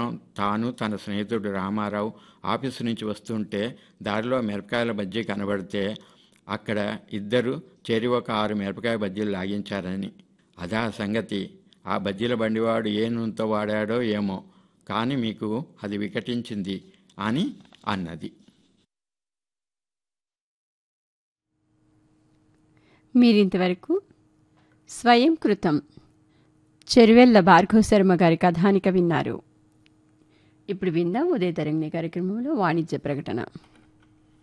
సాయంత్రం తాను తన స్నేహితుడు రామారావు ఆఫీసు నుంచి వస్తుంటే దారిలో మిరపకాయల బజ్జీ కనబడితే అక్కడ ఇద్దరు చెరి ఒక ఆరు మిరపకాయ బజ్జీలు లాగించారని అదా సంగతి ఆ బజ్జీల బండివాడు ఏ నూనెతో వాడాడో ఏమో కానీ మీకు అది వికటించింది అని అన్నది మీరింతవరకు స్వయం కృతం చెరువెల్ల భార్గవ శర్మ గారి కథానిక విన్నారు ఇప్పుడు విందాం ఉదయ తరంగిణి కార్యక్రమంలో వాణిజ్య ప్రకటన